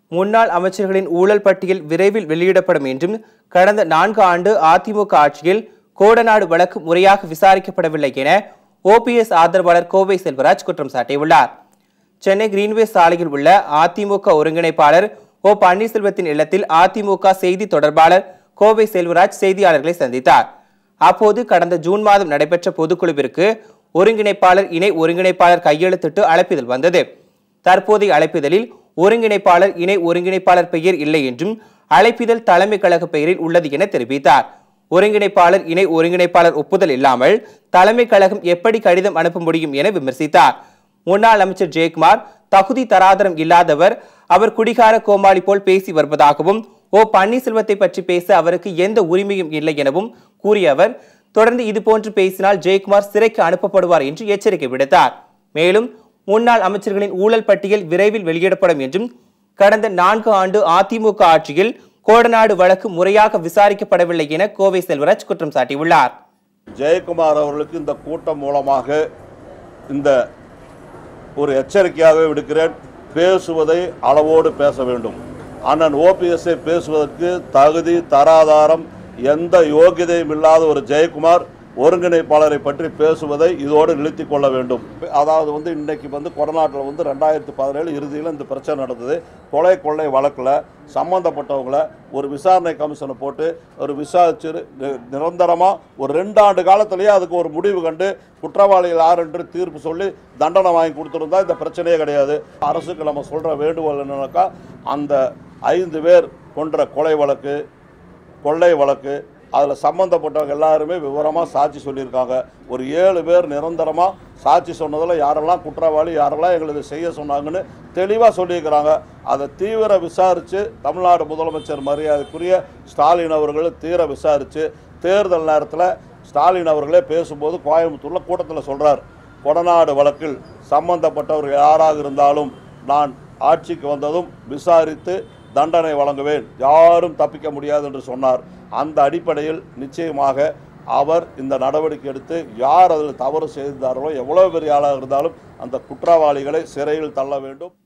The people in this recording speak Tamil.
முன்னாள் அமைச்சர்களின் ஊழல் பட்டியல் விரைவில் வெளியிடப்படும் என்றும் கடந்த நான்கு ஆண்டு அதிமுக ஆட்சியில் கோடநாடு வழக்கு முறையாக விசாரிக்கப்படவில்லை என ஓபிஎஸ் ஆதரவாளர் கோவை செல்வராஜ் குற்றம் சாட்டியுள்ளார் சென்னை கிரீன்வே சாலையில் உள்ள அதிமுக ஒருங்கிணைப்பாளர் ஓ பன்னீர்செல்வத்தின் இல்லத்தில் அதிமுக செய்தி தொடர்பாளர் கோவை செல்வராஜ் செய்தியாளர்களை சந்தித்தார் அப்போது கடந்த ஜூன் மாதம் நடைபெற்ற பொதுக்குழுவிற்கு ஒருங்கிணைப்பாளர் இணை ஒருங்கிணைப்பாளர் கையெழுத்திட்டு அழைப்பிதழ் வந்தது தற்போதைய அழைப்பிதழில் ஒருங்கிணைப்பாளர் இணை ஒருங்கிணைப்பாளர் பெயர் இல்லை என்றும் அழைப்பிதழ் தலைமை கழக பெயரில் உள்ளது என தெரிவித்தார் ஒருங்கிணைப்பாளர் இணை ஒருங்கிணைப்பாளர் ஒப்புதல் இல்லாமல் தலைமை கழகம் எப்படி கடிதம் அனுப்ப முடியும் என விமர்சித்தார் முன்னாள் அமைச்சர் ஜெயக்குமார் தகுதி தராதரம் இல்லாதவர் அவர் குடிகார கோமாளி போல் பேசி வருவதாகவும் ஓ பன்னீர்செல்வத்தை பற்றி பேச அவருக்கு எந்த உரிமையும் இல்லை எனவும் கூறிய அவர் தொடர்ந்து இதுபோன்று பேசினால் ஜெயக்குமார் சிறைக்கு அனுப்பப்படுவார் என்று எச்சரிக்கை விடுத்தார் மேலும் முன்னாள் அமைச்சர்களின் ஊழல் பட்டியல் விரைவில் வெளியிடப்படும் என்றும் கடந்த நான்கு ஆண்டு அதிமுக ஆட்சியில் கோடநாடு வழக்கு முறையாக விசாரிக்கப்படவில்லை என கோவை செல்வராஜ் குற்றம் சாட்டியுள்ளார் ஜெயக்குமார் அவர்களுக்கு இந்த கூட்டம் மூலமாக இந்த ஒரு எச்சரிக்கையாக விடுக்கிறேன் பேசுவதை அளவோடு பேச வேண்டும் அண்ணன் ஓபிஎஸ்ஐ பேசுவதற்கு தகுதி தராதாரம் எந்த யோகியதையும் இல்லாத ஒரு ஜெயக்குமார் ஒருங்கிணைப்பாளரை பற்றி பேசுவதை இதோடு நிறுத்திக் கொள்ள வேண்டும் அதாவது வந்து இன்னைக்கு வந்து கொடநாட்டில் வந்து ரெண்டாயிரத்தி பதினேழு இறுதியில் இந்த பிரச்சனை நடந்தது கொலை கொள்ளை வழக்கில் சம்மந்தப்பட்டவங்கள ஒரு விசாரணை கமிஷனை போட்டு ஒரு விசாரிச்சு நி- நிரந்தரமா ஒரு ரெண்டு ஆண்டு காலத்திலேயே அதுக்கு ஒரு முடிவு கண்டு குற்றவாளிகள் யார் என்று தீர்ப்பு சொல்லி தண்டனை வாங்கி கொடுத்துருந்தா இந்த பிரச்சனையே கிடையாது அரசுக்கு நம்ம சொல்ற வேண்டுகோள் என்னன்னாக்கா அந்த ஐந்து பேர் கொன்ற கொலை வழக்கு கொள்ளை வழக்கு அதில் சம்மந்தப்பட்டவங்க எல்லாருமே விவரமாக சாட்சி சொல்லியிருக்காங்க ஒரு ஏழு பேர் நிரந்தரமாக சாட்சி சொன்னதில் யாரெல்லாம் குற்றவாளி யாரெல்லாம் எங்களை இதை செய்ய சொன்னாங்கன்னு தெளிவாக சொல்லியிருக்கிறாங்க அதை தீவிர விசாரித்து தமிழ்நாடு முதலமைச்சர் மரியாதைக்குரிய ஸ்டாலின் அவர்கள் தீர விசாரித்து தேர்தல் நேரத்தில் ஸ்டாலின் அவர்களே பேசும்போது கோயம்புத்தூரில் கூட்டத்தில் சொல்கிறார் கொடநாடு வழக்கில் சம்பந்தப்பட்டவர்கள் யாராக இருந்தாலும் நான் ஆட்சிக்கு வந்ததும் விசாரித்து தண்டனை வழங்குவேன் யாரும் தப்பிக்க முடியாது என்று சொன்னார் அந்த அடிப்படையில் நிச்சயமாக அவர் இந்த நடவடிக்கை எடுத்து யார் அதில் தவறு செய்தார்களோ எவ்வளோ பெரிய ஆளாக இருந்தாலும் அந்த குற்றவாளிகளை சிறையில் தள்ள வேண்டும்